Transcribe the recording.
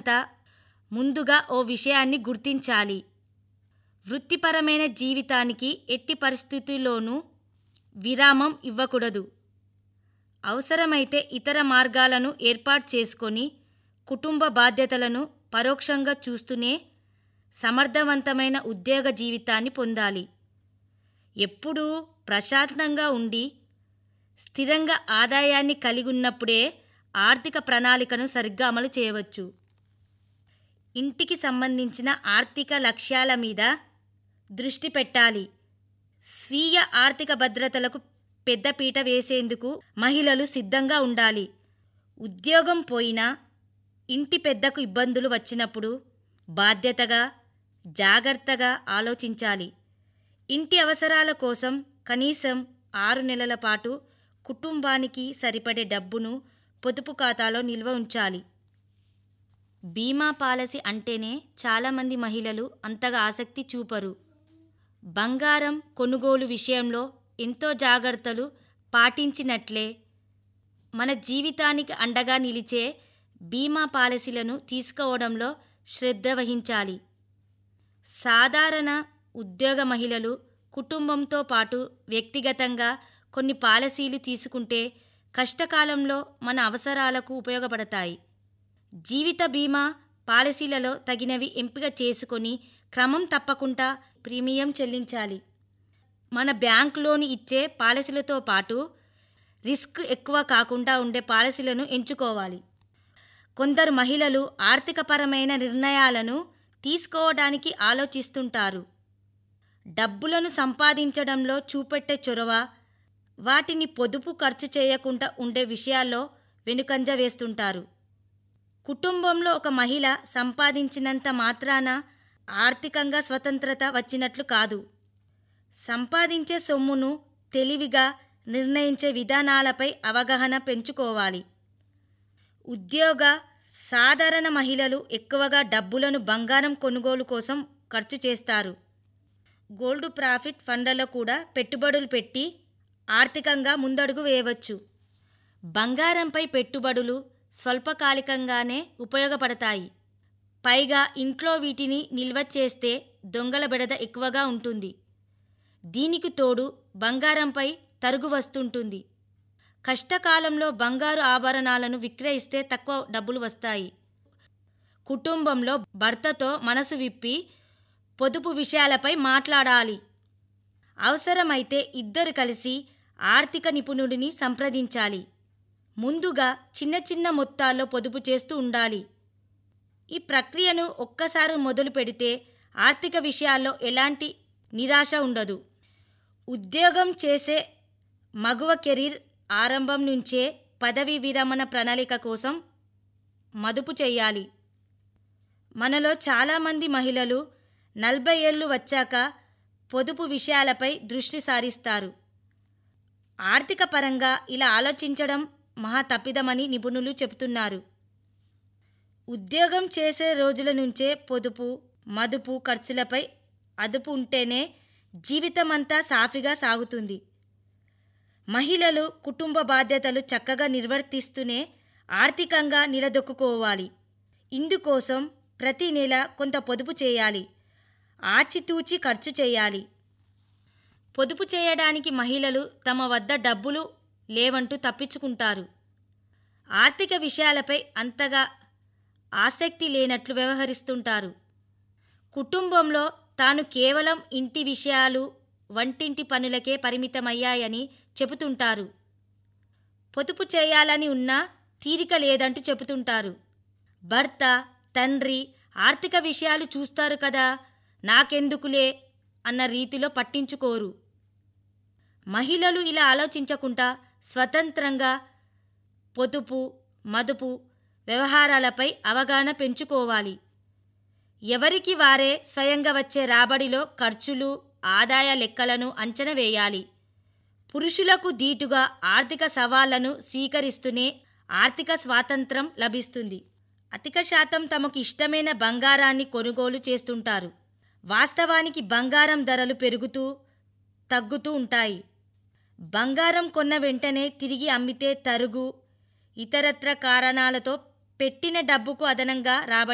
చేసేంత ముందుగా ఓ విషయాన్ని గుర్తించాలి వృత్తిపరమైన జీవితానికి ఎట్టి పరిస్థితుల్లోనూ విరామం ఇవ్వకూడదు అవసరమైతే ఇతర మార్గాలను ఏర్పాటు చేసుకొని కుటుంబ బాధ్యతలను పరోక్షంగా చూస్తూనే సమర్థవంతమైన ఉద్యోగ జీవితాన్ని పొందాలి ఎప్పుడూ ప్రశాంతంగా ఉండి స్థిరంగా ఆదాయాన్ని కలిగి ఉన్నప్పుడే ఆర్థిక ప్రణాళికను సరిగ్గా అమలు చేయవచ్చు ఇంటికి సంబంధించిన ఆర్థిక లక్ష్యాల మీద దృష్టి పెట్టాలి స్వీయ ఆర్థిక భద్రతలకు పెద్దపీట వేసేందుకు మహిళలు సిద్ధంగా ఉండాలి ఉద్యోగం పోయినా ఇంటి పెద్దకు ఇబ్బందులు వచ్చినప్పుడు బాధ్యతగా జాగ్రత్తగా ఆలోచించాలి ఇంటి అవసరాల కోసం కనీసం ఆరు నెలల పాటు కుటుంబానికి సరిపడే డబ్బును పొదుపు ఖాతాలో నిల్వ ఉంచాలి బీమా పాలసీ అంటేనే చాలామంది మహిళలు అంతగా ఆసక్తి చూపరు బంగారం కొనుగోలు విషయంలో ఎంతో జాగ్రత్తలు పాటించినట్లే మన జీవితానికి అండగా నిలిచే బీమా పాలసీలను తీసుకోవడంలో శ్రద్ధ వహించాలి సాధారణ ఉద్యోగ మహిళలు కుటుంబంతో పాటు వ్యక్తిగతంగా కొన్ని పాలసీలు తీసుకుంటే కష్టకాలంలో మన అవసరాలకు ఉపయోగపడతాయి జీవిత బీమా పాలసీలలో తగినవి ఎంపిక చేసుకొని క్రమం తప్పకుండా ప్రీమియం చెల్లించాలి మన బ్యాంకులోని ఇచ్చే పాలసీలతో పాటు రిస్క్ ఎక్కువ కాకుండా ఉండే పాలసీలను ఎంచుకోవాలి కొందరు మహిళలు ఆర్థికపరమైన నిర్ణయాలను తీసుకోవడానికి ఆలోచిస్తుంటారు డబ్బులను సంపాదించడంలో చూపెట్టే చొరవ వాటిని పొదుపు ఖర్చు చేయకుండా ఉండే విషయాల్లో వెనుకంజ వేస్తుంటారు కుటుంబంలో ఒక మహిళ సంపాదించినంత మాత్రాన ఆర్థికంగా స్వతంత్రత వచ్చినట్లు కాదు సంపాదించే సొమ్మును తెలివిగా నిర్ణయించే విధానాలపై అవగాహన పెంచుకోవాలి ఉద్యోగ సాధారణ మహిళలు ఎక్కువగా డబ్బులను బంగారం కొనుగోలు కోసం ఖర్చు చేస్తారు గోల్డ్ ప్రాఫిట్ ఫండ్లలో కూడా పెట్టుబడులు పెట్టి ఆర్థికంగా ముందడుగు వేయవచ్చు బంగారంపై పెట్టుబడులు స్వల్పకాలికంగానే ఉపయోగపడతాయి పైగా ఇంట్లో వీటిని నిల్వ చేస్తే దొంగల బెడద ఎక్కువగా ఉంటుంది దీనికి తోడు బంగారంపై తరుగు వస్తుంటుంది కష్టకాలంలో బంగారు ఆభరణాలను విక్రయిస్తే తక్కువ డబ్బులు వస్తాయి కుటుంబంలో భర్తతో మనసు విప్పి పొదుపు విషయాలపై మాట్లాడాలి అవసరమైతే ఇద్దరు కలిసి ఆర్థిక నిపుణుడిని సంప్రదించాలి ముందుగా చిన్న చిన్న మొత్తాల్లో పొదుపు చేస్తూ ఉండాలి ఈ ప్రక్రియను ఒక్కసారి మొదలు పెడితే ఆర్థిక విషయాల్లో ఎలాంటి నిరాశ ఉండదు ఉద్యోగం చేసే మగువ కెరీర్ ఆరంభం నుంచే పదవి విరమణ ప్రణాళిక కోసం మదుపు చేయాలి మనలో చాలామంది మహిళలు నలభై ఏళ్ళు వచ్చాక పొదుపు విషయాలపై దృష్టి సారిస్తారు ఆర్థిక పరంగా ఇలా ఆలోచించడం మహా తప్పిదమని నిపుణులు చెబుతున్నారు ఉద్యోగం చేసే రోజుల నుంచే పొదుపు మదుపు ఖర్చులపై అదుపు ఉంటేనే జీవితమంతా సాఫీగా సాగుతుంది మహిళలు కుటుంబ బాధ్యతలు చక్కగా నిర్వర్తిస్తూనే ఆర్థికంగా నిలదొక్కుకోవాలి ఇందుకోసం ప్రతి నెల కొంత పొదుపు చేయాలి ఆచితూచి ఖర్చు చేయాలి పొదుపు చేయడానికి మహిళలు తమ వద్ద డబ్బులు లేవంటూ తప్పించుకుంటారు ఆర్థిక విషయాలపై అంతగా ఆసక్తి లేనట్లు వ్యవహరిస్తుంటారు కుటుంబంలో తాను కేవలం ఇంటి విషయాలు వంటింటి పనులకే పరిమితమయ్యాయని చెబుతుంటారు పొదుపు చేయాలని ఉన్నా తీరిక లేదంటూ చెబుతుంటారు భర్త తండ్రి ఆర్థిక విషయాలు చూస్తారు కదా నాకెందుకులే అన్న రీతిలో పట్టించుకోరు మహిళలు ఇలా ఆలోచించకుండా స్వతంత్రంగా పొదుపు మదుపు వ్యవహారాలపై అవగాహన పెంచుకోవాలి ఎవరికి వారే స్వయంగా వచ్చే రాబడిలో ఖర్చులు ఆదాయ లెక్కలను అంచనా వేయాలి పురుషులకు దీటుగా ఆర్థిక సవాళ్లను స్వీకరిస్తూనే ఆర్థిక స్వాతంత్రం లభిస్తుంది అధిక శాతం తమకు ఇష్టమైన బంగారాన్ని కొనుగోలు చేస్తుంటారు వాస్తవానికి బంగారం ధరలు పెరుగుతూ తగ్గుతూ ఉంటాయి బంగారం కొన్న వెంటనే తిరిగి అమ్మితే తరుగు ఇతరత్ర కారణాలతో పెట్టిన డబ్బుకు అదనంగా రాబడి